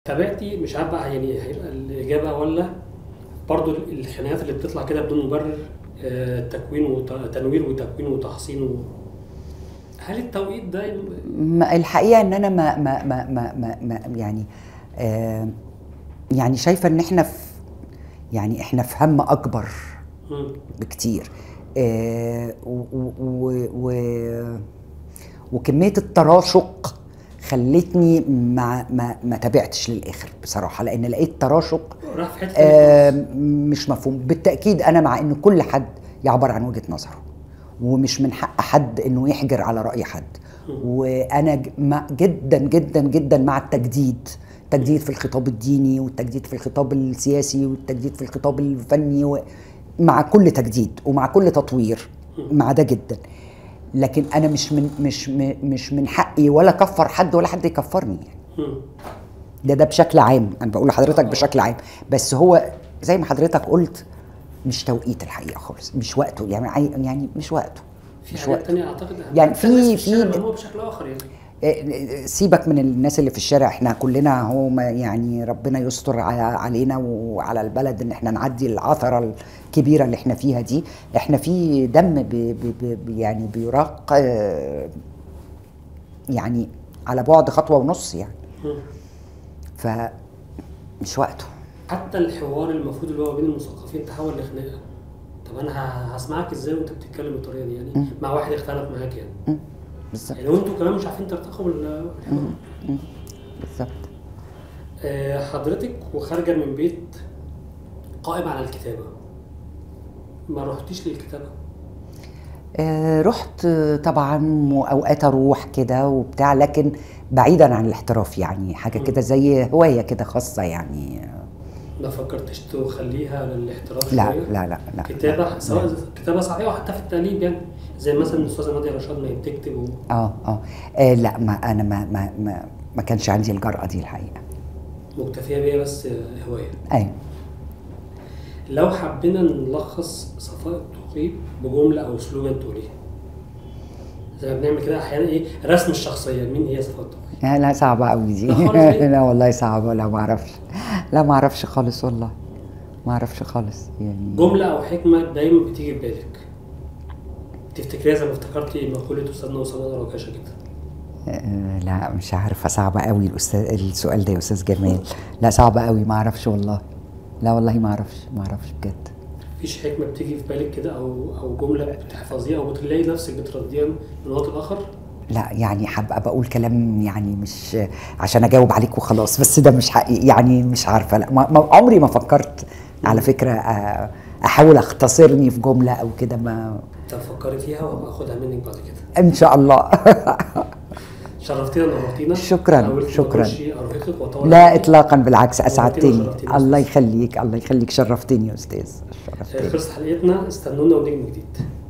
تابعتي مش عارف بقى يعني هيبقى الإجابة ولا برضو الخناقات اللي بتطلع كده بدون مبرر آه، تكوين وتنوير وتكوين وتحصين و... هل التوقيت ده ما- الحقيقه ان انا ما ما ما ما, ما, ما يعني آه يعني شايفه ان احنا في يعني احنا في هم اكبر مم. بكتير آه و و و وكميه التراشق خلتني ما ما ما تابعتش للاخر بصراحه لان لقيت تراشق راح في حتة آه تانية مش مفهوم بالتاكيد انا مع ان كل حد يعبر عن وجهه نظره ومش من حق حد انه يحجر على راي حد وانا ج- مع جدا جدا جدا مع التجديد التجديد في الخطاب الديني والتجديد في الخطاب السياسي والتجديد في الخطاب الفني و... مع كل تجديد ومع كل تطوير مع ده جدا لكن انا مش من مش م- مش من حقي ولا كفر حد ولا حد يكفرني يعني مم. ده ده بشكل عام انا بقول لحضرتك بشكل عام بس هو زي ما حضرتك قلت مش توقيت الحقيقه خالص مش وقته يعني عي- يعني مش وقته في مش حاجات وقته تانية أعتقد يعني حتى الناس في- الشارع في- مهمة بشكل آخر يعني إيه، سيبك من الناس اللي في الشارع احنا كلنا هو ما يعني ربنا يستر ع- علينا وعلى البلد ان احنا نعدي العثره الكبيره اللي احنا فيها دي احنا في دم بي بي بي يعني بيراق آه، يعني على بعد خطوه ونص يعني مم. فمش وقته حتى الحوار المفروض اللي هو بين المثقفين تحول لخناقة طب أنا ه- هسمعك إزاي وأنت بتتكلم بالطريقة دي يعني مع واحد اختلف معاك يعني مم، بالظبط يعني وأنتوا كمان مش عارفين ترتقوا بال- بالحوار بالظبط آه، حضرتك وخارجة من بيت قائم على الكتابة ما رحتيش للكتابة آه، رحت آه، طبعا واوقات اروح كده وبتاع لكن بعيدا عن الاحتراف يعني حاجه كده زي هوايه كده خاصه يعني ما فكرتش تخليها للاحتراف لا شوية؟ لا لا لا كتابة لا، سواء لا. كتابة صحيحة وحتى في التأليف يعني زي مثلا الأستاذة نادية رشاد ما هي بتكتب و... اه اه آه، لا ما انا ما ما ما, ما كانش عندي الجرأه دي الحقيقه مكتفية بيها بس هواية ايوه لو حبينا نلخص صفاء التقيب بجملة أو سلوجان تقوليه زي ما بنعمل كده أحيانا إيه رسم الشخصية مين هي صفاء التقيب؟ لا لا صعبه قوي دي لا خالص ليه؟ لا والله صعبه لا ما اعرفش لا ما اعرفش خالص والله ما اعرفش خالص يعني جملة أو حكمة دايما بتيجي في بالك تفتكريها زي ما افتكرتي مقولة أستاذنا أسامة ركاشة كده آه، لا مش عارفه صعبه قوي الاستاذ السؤال ده يا استاذ جمال لا صعبه قوي ما اعرفش والله لا والله ما اعرفش ما اعرفش بجد مفيش حكمة بتيجي في بالك كده أو أو جملة بتحفظيها أو بتلاقي نفسك بترديها من وقت لآخر لا يعني هبقى بقول كلام يعني مش عشان اجاوب عليك وخلاص بس ده مش حقيقي يعني مش عارفه لا ما ما- عمري ما فكرت على فكره آه، احاول اختصرني في جمله او كده ما طب فكري فيها وأبقى أخدها منك بعد كده ان شاء الله شرفتينا نورتينا شكراً، حاولت ما شكراً. أكونش أرهقك وأطول لا عليكي. اطلاقا بالعكس نورتينا اسعدتني وشرفتينا الله أستاذ. يخليك الله يخليك شرفتني يا استاذ آه، شرفتني خلصت حلقتنا استنونا ونجم جديد